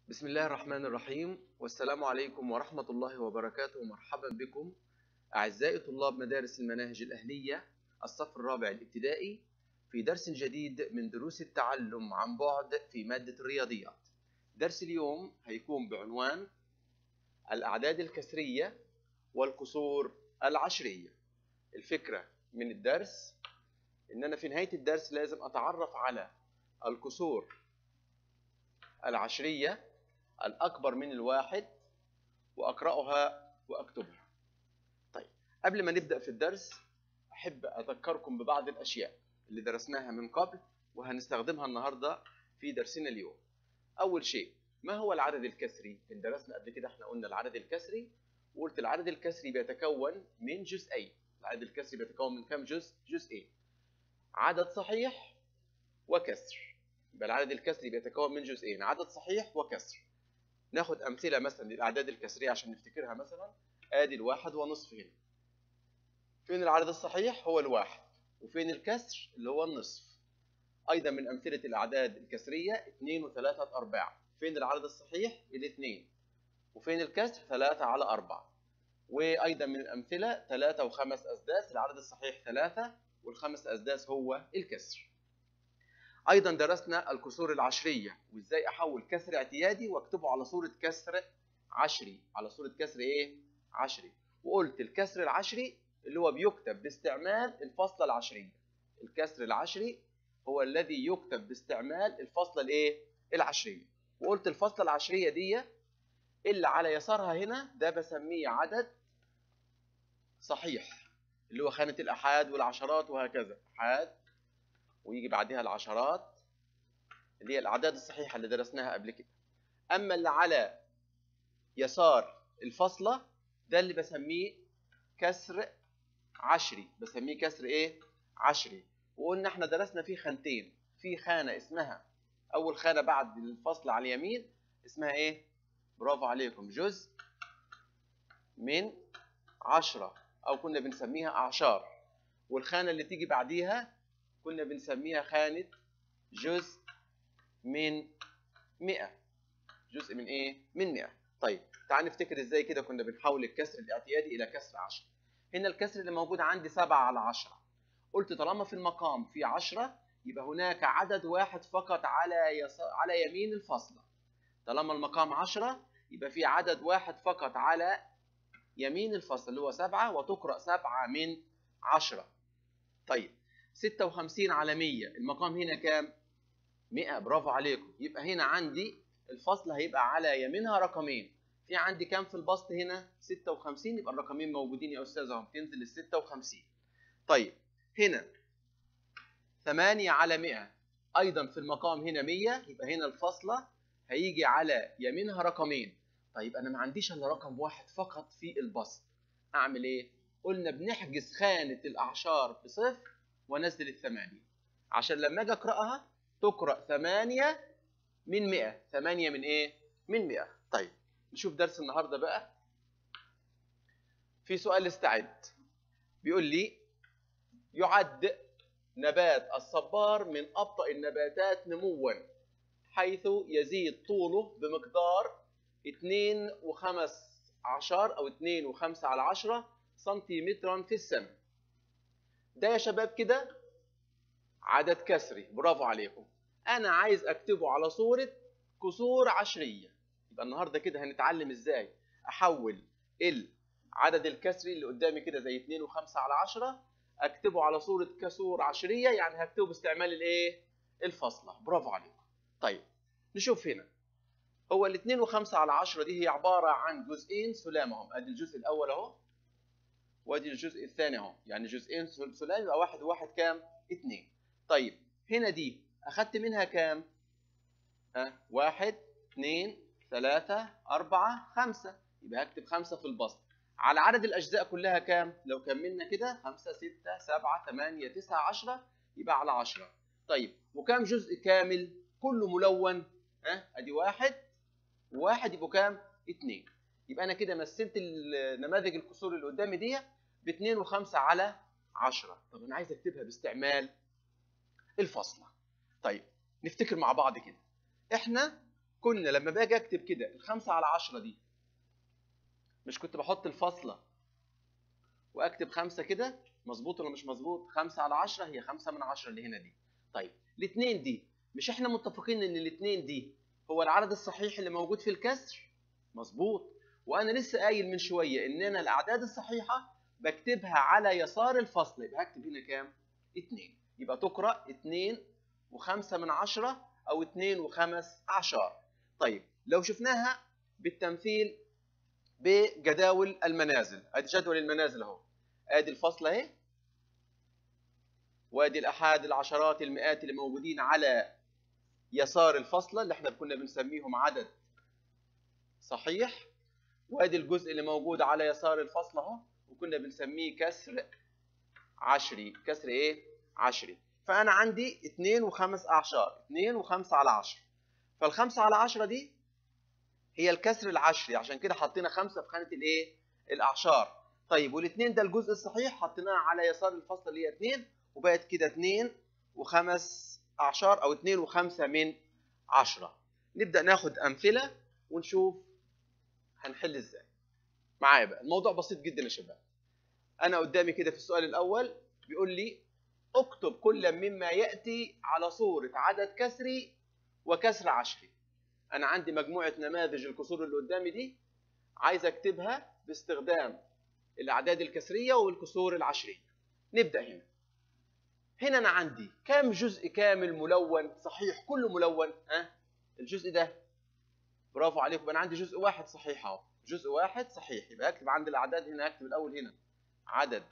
بسم الله الرحمن الرحيم والسلام عليكم ورحمة الله وبركاته مرحبا بكم أعزائي طلاب مدارس المناهج الأهلية الصف الرابع الابتدائي في درس جديد من دروس التعلم عن بعد في مادة الرياضيات درس اليوم هيكون بعنوان الأعداد الكسرية والكسور العشرية الفكرة من الدرس إن أنا في نهاية الدرس لازم أتعرف على الكسور العشرية الأكبر من الواحد وأقرأها وأكتبها. طيب قبل ما نبدأ في الدرس أحب أذكركم ببعض الأشياء اللي درسناها من قبل وهنستخدمها النهاردة في درسنا اليوم. أول شيء ما هو العدد الكسري؟ إن درسنا قبل كده إحنا قلنا العدد الكسري وقلت العدد الكسري بيتكون من جزئين. العدد الكسري بيتكون من كم جزء؟ جزئين. عدد صحيح وكسر. يبقى العدد الكسري بيتكون من جزئين عدد صحيح وكسر ناخد امثله مثلا للاعداد الكسريه عشان نفتكرها مثلا ادي الواحد ونصف هنا فين العدد الصحيح هو الواحد وفين الكسر اللي هو النصف ايضا من امثله الاعداد الكسريه 2 و3 ارباع فين العدد الصحيح الاثنين وفين الكسر 3 على 4 وايضا من الامثله 3 وخمس اسداس العدد الصحيح 3 والخمس اسداس هو الكسر ايضا درسنا الكسور العشريه وازاي احول كسر اعتيادي واكتبه على صوره كسر عشري على صوره كسر ايه عشري وقلت الكسر العشري اللي هو بيكتب باستعمال الفاصله العشريه الكسر العشري هو الذي يكتب باستعمال الفاصله الايه العشريه وقلت الفاصله العشريه دي اللي على يسارها هنا ده بسميه عدد صحيح اللي هو خانه الاحاد والعشرات وهكذا احاد ويجي بعدها العشرات اللي هي الاعداد الصحيحه اللي درسناها قبل كده اما اللي على يسار الفاصله ده اللي بسميه كسر عشري بسميه كسر ايه عشري وقلنا احنا درسنا فيه خانتين في خانه اسمها اول خانه بعد الفصل على اليمين اسمها ايه برافو عليكم جزء من عشرة او كنا بنسميها اعشار والخانه اللي تيجي بعديها كنا بنسميها خانة جزء من 100 جزء من ايه؟ من 100 طيب تعال نفتكر ازاي كده كنا بنحول الكسر الاعتيادي الى كسر 10 هنا الكسر اللي موجود عندي 7 على 10 قلت طالما في المقام في 10 يبقى هناك عدد واحد فقط على يس... على يمين الفاصلة طالما المقام 10 يبقى في عدد واحد فقط على يمين الفصل اللي هو 7 وتقرأ 7 من 10 طيب 56 على 100 المقام هنا كام 100 برافو عليكم يبقى هنا عندي الفصل هيبقى على يمينها رقمين في عندي كام في البسط هنا 56 يبقى الرقمين موجودين يا استاذ اهم تنزل ال 56 طيب هنا 8 على 100 ايضا في المقام هنا 100 يبقى هنا الفاصله هيجي على يمينها رقمين طيب انا ما عنديش الا رقم واحد فقط في البسط اعمل ايه قلنا بنحجز خانه الاعشار بصفر وانزل الثمانية عشان لما اجي اقراها تقرا ثمانية من 100 ثمانية من ايه من 100 طيب نشوف درس النهارده بقى في سؤال استعد بيقول لي يعد نبات الصبار من ابطا النباتات نموا حيث يزيد طوله بمقدار 2 و5 عشر او 2 و5 على 10 سنتيمترا في السنه ده يا شباب كده عدد كسري برافو عليكم انا عايز اكتبه على صورة كسور عشرية يبقى النهاردة كده هنتعلم ازاي احول العدد الكسري اللي قدامي كده زي 2 و5 على 10 اكتبه على صورة كسور عشرية يعني هكتبه باستعمال الايه الفاصلة برافو عليكم طيب نشوف هنا هو ال 2 و5 على 10 دي هي عبارة عن جزئين سلامهم ادي الجزء الاول اهو وادي الجزء الثاني اهو يعني جزئين سلام يبقى واحد وواحد كام؟ اثنين. طيب هنا دي اخدت منها كام؟ ها واحد اثنين ثلاثة أربعة خمسة يبقى هكتب خمسة في البسط. على عدد الأجزاء كلها كام؟ لو كملنا كده خمسة ستة سبعة ثمانية تسعة عشرة يبقى على عشرة. طيب وكام جزء كامل؟ كله ملون ها أدي واحد وواحد يبقوا كام؟ اثنين. يبقى أنا كده مثلت نماذج الكسور اللي قدامي دي ب 2 و5 على 10 طب انا عايز اكتبها باستعمال الفاصله طيب نفتكر مع بعض كده احنا كنا لما باجي اكتب كده الخمسة على عشرة دي مش كنت بحط الفاصلة واكتب خمسة كده مظبوط ولا مش مظبوط خمسة على عشرة هي خمسة من عشرة اللي هنا دي طيب الاثنين دي مش احنا متفقين ان الاثنين دي هو العدد الصحيح اللي موجود في الكسر مظبوط وانا لسه قايل من شويه ان انا الاعداد الصحيحه بكتبها على يسار الفصل يبقى هكتب هنا كام 2 يبقى تقرا 2 و5 من عشرة او 2 و5 اعشار طيب لو شفناها بالتمثيل بجداول المنازل ادي جدول المنازل اهو ادي الفصل اهي وادي الاحاد العشرات المئات اللي موجودين على يسار الفصلة اللي احنا كنا بنسميهم عدد صحيح وادي الجزء اللي موجود على يسار الفصلة اهو وكنا بنسميه كسر عشري كسر ايه عشري فانا عندي 2 و5 اعشار 2 و5 على 10 فالخمسة على 10 دي هي الكسر العشري عشان كده حطينا خمسة في خانة الايه الاعشار طيب والاثنين ده الجزء الصحيح حطيناه على يسار الفصل اللي هي 2 وبقت كده 2 وخمس اعشار او 2 و5 من 10 نبدا ناخد امثله ونشوف هنحل ازاي معايا بقى الموضوع بسيط جدا يا شباب انا قدامي كده في السؤال الاول بيقول لي اكتب كل مما ياتي على صوره عدد كسري وكسر عشري انا عندي مجموعه نماذج الكسور اللي قدامي دي عايز اكتبها باستخدام الاعداد الكسريه والكسور العشريه نبدا هنا هنا انا عندي كام جزء كامل ملون صحيح كله ملون ها الجزء ده برافو عليكم انا عندي جزء واحد صحيح اهو جزء واحد صحيح يبقى اكتب عند الاعداد هنا اكتب الاول هنا عدد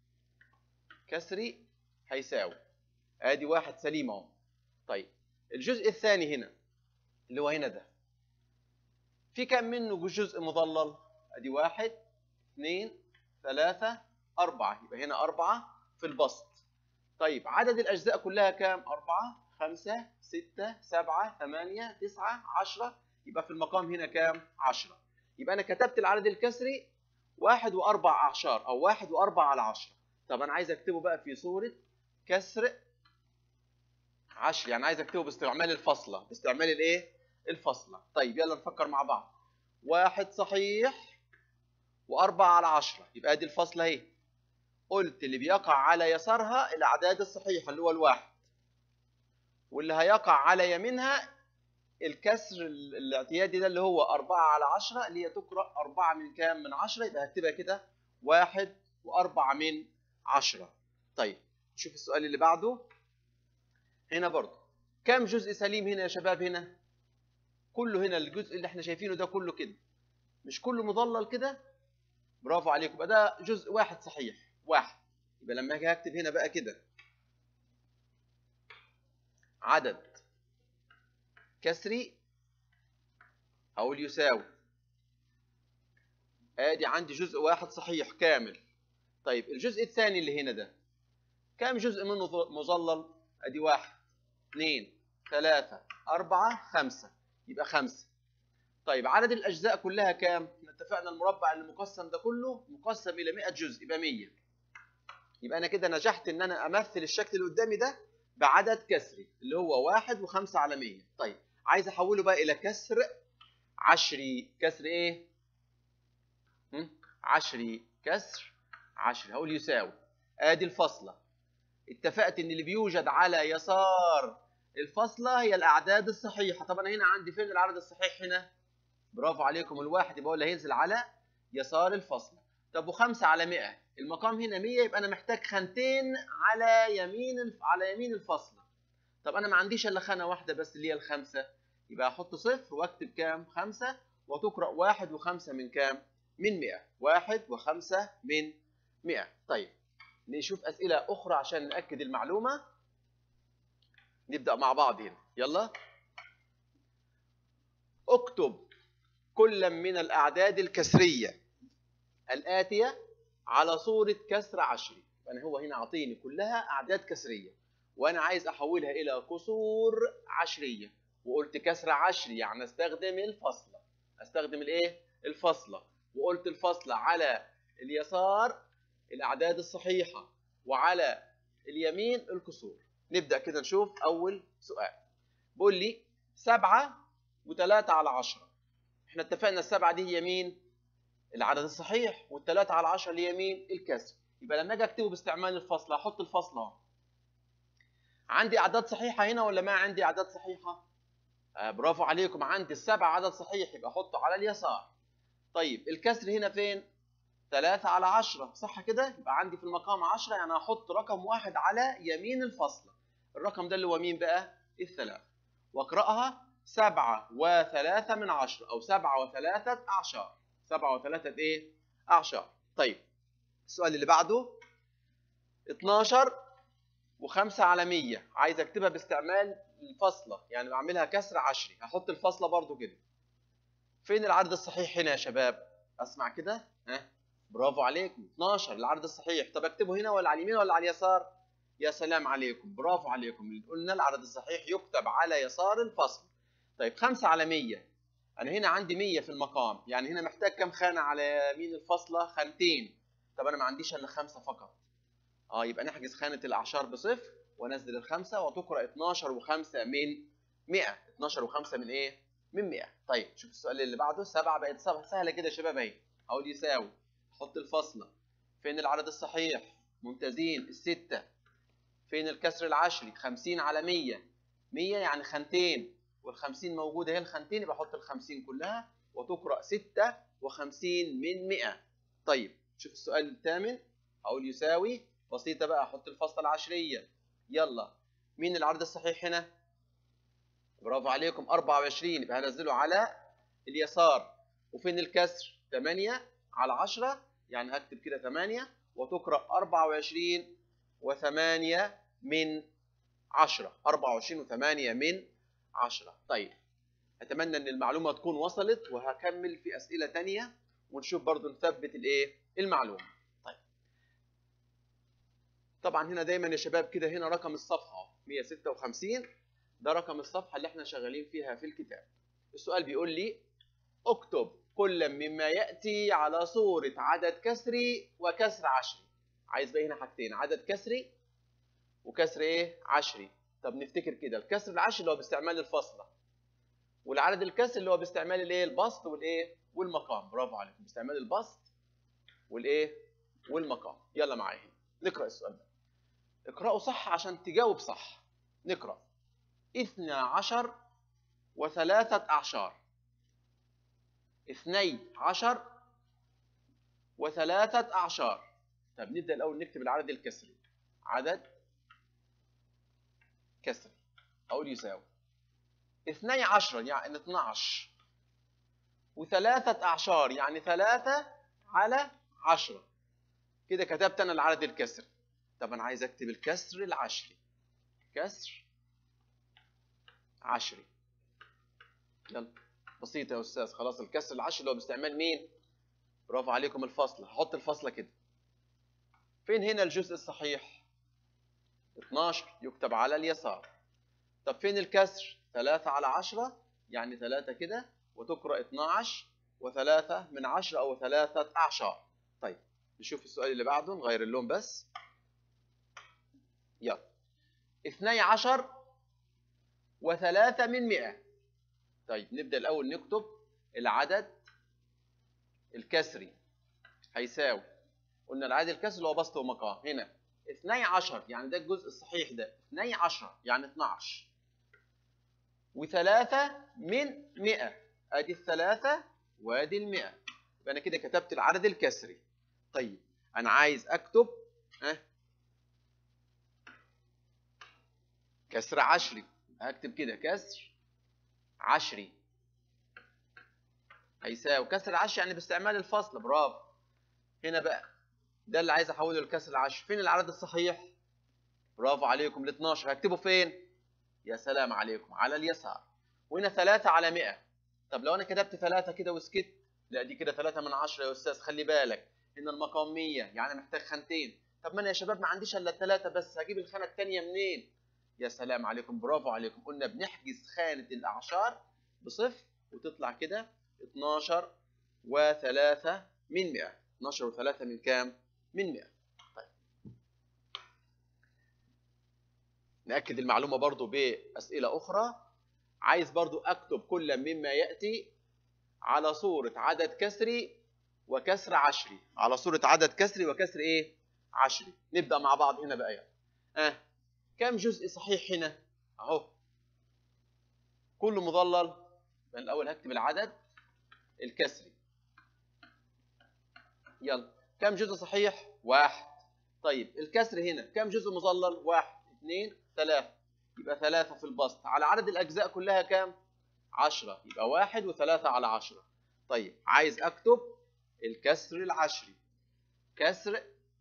كسري هيساوي ادي واحد سليم اهو طيب الجزء الثاني هنا اللي هو هنا ده في كام منه جزء مضلل ادي واحد اثنين ثلاثة أربعة يبقى هنا أربعة في البسط طيب عدد الأجزاء كلها كام؟ أربعة خمسة ستة سبعة ثمانية تسعة عشرة يبقى في المقام هنا كام؟ عشرة يبقى أنا كتبت العدد الكسري واحد وأربع أعشار أو واحد وأربع على عشرة طب أنا عايز أكتبه بقى في صورة كسر عشر يعني عايز أكتبه باستعمال الفصلة باستعمال الإيه؟ الفصلة طيب يلا نفكر مع بعض واحد صحيح وأربعة على عشرة يبقى أدي الفصلة أهي قلت اللي بيقع على يسارها الأعداد الصحيحة اللي هو الواحد واللي هيقع على يمينها الكسر الاعتيادي ده اللي هو أربعة على عشرة اللي هي تقرأ أربعة من كام من عشرة يبقى هكتبها كده واحد وأربعة من عشرة طيب شوف السؤال اللي بعده هنا برضه كم جزء سليم هنا يا شباب هنا كله هنا الجزء اللي احنا شايفينه ده كله كده مش كله مضلل كده برافو عليكم يبقى ده جزء واحد صحيح واحد يبقى لما اجي هكتب هنا بقى كده عدد كسري هقول يساوي ادي عندي جزء واحد صحيح كامل طيب الجزء الثاني اللي هنا ده كام جزء منه مظلل ادي واحد اثنين ثلاثة أربعة خمسة يبقى خمسة طيب عدد الأجزاء كلها كام؟ احنا اتفقنا المربع اللي مقسم ده كله مقسم إلى 100 جزء يبقى 100 يبقى أنا كده نجحت إن أنا أمثل الشكل اللي قدامي ده بعدد كسري اللي هو واحد وخمسة على 100 طيب عايز أحوله بقى إلى كسر عشري كسر إيه؟ هم؟ عشري كسر عشري هقول يساوي آدي الفاصلة اتفقت إن اللي بيوجد على يسار الفاصلة هي الأعداد الصحيحة طب أنا هنا عندي فين العدد الصحيح هنا؟ برافو عليكم الواحد يبقى هو اللي هينزل على يسار الفاصلة طب وخمسة على 100 المقام هنا 100 يبقى أنا محتاج خانتين على يمين الف... على يمين الفاصلة طب أنا ما عنديش إلا خانة واحدة بس اللي هي الخمسة يبقى أحط صفر وأكتب كام؟ خمسة وتقرأ واحد وخمسة من كام؟ من 100 واحد وخمسة من 100 طيب نشوف أسئلة أخرى عشان نأكد المعلومة نبدأ مع بعض هنا يلا اكتب كل من الأعداد الكسرية الآتية على صورة كسر عشري يعني هو هنا عطيني كلها أعداد كسرية وأنا عايز أحولها إلى كسور عشرية وقلت كسر عشري يعني استخدم الفصلة استخدم الايه الفصلة وقلت الفصلة على اليسار الأعداد الصحيحة وعلى اليمين الكسور نبدأ كده نشوف أول سؤال بيقول لي سبعة و3 على 10 احنا اتفقنا السبعة دي هي مين؟ العدد الصحيح والثلاثة على 10 اللي هي مين؟ الكسر يبقى لما اجي اكتبه باستعمال الفصل احط الفصل اهو عندي اعداد صحيحة هنا ولا ما عندي اعداد صحيحة؟ آه برافو عليكم عندي السبع عدد صحيح يبقى احطه على اليسار طيب الكسر هنا فين؟ 3 على 10 صح كده؟ يبقى عندي في المقام 10 يعني هحط رقم واحد على يمين الفصل الرقم ده اللي هو مين بقى؟ الثلاث واقرأها سبعة وثلاثة من عشرة أو سبعة وثلاثة أعشار سبعة وثلاثة إيه؟ أعشار طيب السؤال اللي بعده 12 وخمسة على 100 عايز أكتبها باستعمال الفاصلة يعني بعملها كسر عشري هحط الفاصلة برضو كده فين العدد الصحيح هنا يا شباب؟ أسمع كده ها برافو عليكم 12 العدد الصحيح طب أكتبه هنا ولا على اليمين ولا على اليسار؟ يا سلام عليكم برافو عليكم قلنا العدد الصحيح يكتب على يسار الفصل طيب 5 على 100 انا هنا عندي 100 في المقام يعني هنا محتاج كم خانه على يمين الفصله خانتين طب انا ما عنديش الا خمسه فقط اه يبقى نحجز خانه الاعشار بصفر وانزل الخمسه وتقرا 12 و5 من 100 12 و5 من ايه من 100 طيب شوف السؤال اللي بعده 7 بقت سهله كده يا شباب اهي اقول يساوي احط الفاصله فين العدد الصحيح ممتازين الستة فين الكسر العشري 50 على 100 100 يعني خانتين وال50 موجوده هي الخانتين يبقى احط ال50 كلها وتقرا 56 من 100 طيب شوف السؤال الثامن هقول يساوي بسيطه بقى احط الفاصله العشريه يلا مين العرض الصحيح هنا برافو عليكم 24 يبقى هنزله على اليسار وفين الكسر 8 على 10 يعني هكتب كده 8 وتقرا 24 و8 من 10 24 و8 من 10 طيب اتمنى ان المعلومه تكون وصلت وهكمل في اسئله تانية ونشوف برضو نثبت الايه المعلومه طيب طبعا هنا دايما يا شباب كده هنا رقم الصفحه 156 ده رقم الصفحه اللي احنا شغالين فيها في الكتاب السؤال بيقول لي اكتب كل مما ياتي على صوره عدد كسري وكسر عشري عايز بقى هنا حاجتين عدد كسري وكسر ايه عشري طب نفتكر كده الكسر العشري اللي هو باستعمال الفاصله والعدد الكسر اللي هو باستعمال الايه البسط والايه والمقام برافو عليكم باستعمال البسط والايه والمقام يلا معايا هنا نقرا السؤال ده اقراه صح عشان تجاوب صح نقرا اثنى عشر وثلاثة أعشار اثني عشر وثلاثة أعشار طب نبدأ الأول نكتب العدد الكسري عدد كسري أقول يساوي اثني عشر يعني 12 وثلاثة أعشار يعني ثلاثة على عشرة كده كتبت أنا العدد الكسري طب أنا عايز أكتب الكسر العشري كسر عشري يلا بسيطة يا أستاذ خلاص الكسر العشري اللي هو باستعمال مين؟ برافو عليكم الفصل هحط الفصلة كده فين هنا الجزء الصحيح؟ 12 يكتب على اليسار طب فين الكسر 3 على 10 يعني 3 كده وتقرأ 12 و3 من 10 أو 3 أعشار طيب نشوف السؤال اللي بعده نغير اللون بس يلا 12 و3 من 100 طيب نبدأ الأول نكتب العدد الكسري هيساوي قلنا العدد الكسري اللي هو بسط ومقام هنا 12 يعني ده الجزء الصحيح ده 12 يعني 12 وثلاثة من 100 ادي الثلاثة وادي ال 100 يبقى انا كده كتبت العدد الكسري طيب انا عايز اكتب ها كسر عشري هكتب كده كسر عشري هيساوي كسر عشري يعني باستعمال الفصل برافو هنا بقى ده اللي عايز احوله لكسر العشر فين العدد الصحيح برافو عليكم ال 12 هكتبه فين يا سلام عليكم على اليسار وهنا 3 على 100 طب لو انا كتبت 3 كده وسكت لا دي كده 3 من 10 يا استاذ خلي بالك هنا المقام 100 يعني محتاج خانتين طب ما انا يا شباب ما عنديش الا 3 بس هجيب الخانه الثانيه منين يا سلام عليكم برافو عليكم قلنا بنحجز خانه الاعشار بصفر وتطلع كده 12 و3 من 100 12 و3 من كام من 100 طيب نأكد المعلومة برضو بأسئلة أخرى عايز برضو اكتب كل مما ياتي على صوره عدد كسري وكسر عشري على صوره عدد كسري وكسر ايه عشري نبدا مع بعض هنا بقى يعني. اه كم جزء صحيح هنا اهو كله مظلل يبقى الاول هكتب العدد الكسري يلا كم جزء صحيح واحد طيب الكسر هنا كم جزء مظلل واحد اثنين ثلاثة يبقى ثلاثة في البسط على عدد الأجزاء كلها كام عشرة يبقى واحد وثلاثة على عشرة طيب عايز أكتب الكسر العشري كسر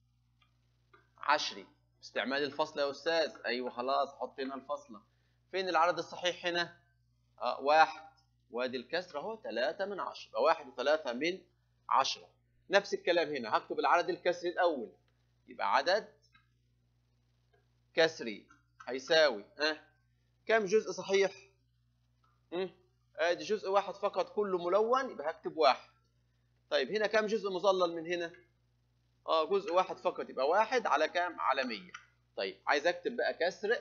عشري استعمال الفصل يا أستاذ أيوة خلاص حط هنا الفصلة فين العدد الصحيح هنا آه واحد وادي الكسر اهو ثلاثة من عشرة يبقى واحد وثلاثة من عشرة نفس الكلام هنا هكتب العدد الكسري الأول يبقى عدد كسري هيساوي ها أه؟ كم جزء صحيح؟ ادي أه؟ جزء واحد فقط كله ملون يبقى هكتب واحد طيب هنا كم جزء مظلل من هنا؟ اه جزء واحد فقط يبقى واحد على كام؟ على 100 طيب عايز اكتب بقى كسر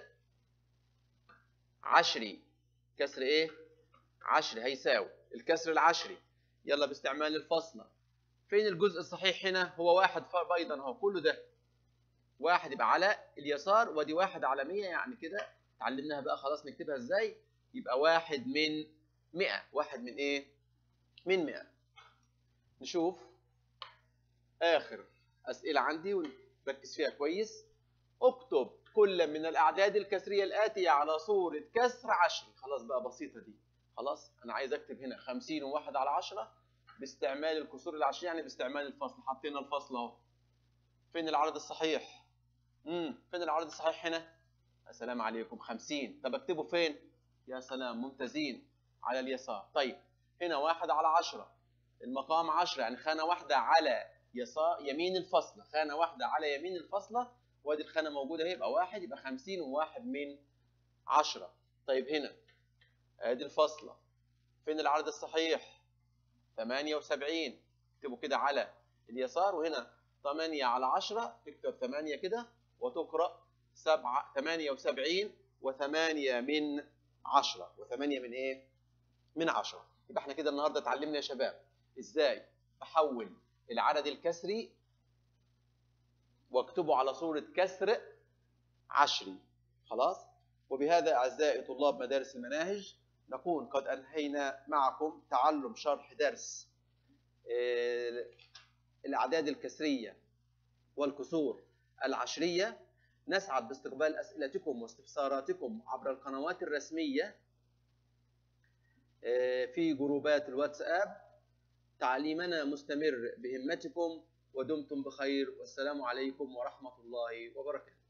عشري كسر ايه؟ عشري هيساوي الكسر العشري يلا باستعمال الفاصلة فين الجزء الصحيح هنا؟ هو واحد ايضا اهو كله ده واحد يبقى على اليسار ودي واحد على 100 يعني كده اتعلمناها بقى خلاص نكتبها ازاي يبقى واحد من 100 واحد من ايه من 100 نشوف اخر اسئله عندي ونركز فيها كويس اكتب كل من الاعداد الكسريه الاتيه على صوره كسر عشري خلاص بقى بسيطه دي خلاص انا عايز اكتب هنا 50 وواحد على 10 باستعمال الكسور العشريه يعني باستعمال الفصل حطينا الفصل اهو فين العدد الصحيح امم فين العدد الصحيح هنا السلام عليكم 50 طب اكتبه فين يا سلام ممتازين على اليسار طيب هنا واحد على 10 المقام 10 يعني خانه واحده على يسار يمين الفصله خانه واحده على يمين الفصله وادي الخانه موجوده اهي يبقى واحد يبقى 50 وواحد من 10 طيب هنا ادي الفصله فين العدد الصحيح 78 اكتبوا كده على اليسار وهنا 8 على 10 تكتب 8 كده وتقرأ 7 78 و8 من 10 و8 من ايه؟ من 10 يبقى احنا كده النهارده اتعلمنا يا شباب ازاي احول العدد الكسري واكتبه على صورة كسر عشري خلاص وبهذا أعزائي طلاب مدارس المناهج نكون قد أنهينا معكم تعلم شرح درس الأعداد الكسرية والكسور العشرية نسعد باستقبال أسئلتكم واستفساراتكم عبر القنوات الرسمية في جروبات الواتساب تعليمنا مستمر بهمتكم ودمتم بخير والسلام عليكم ورحمة الله وبركاته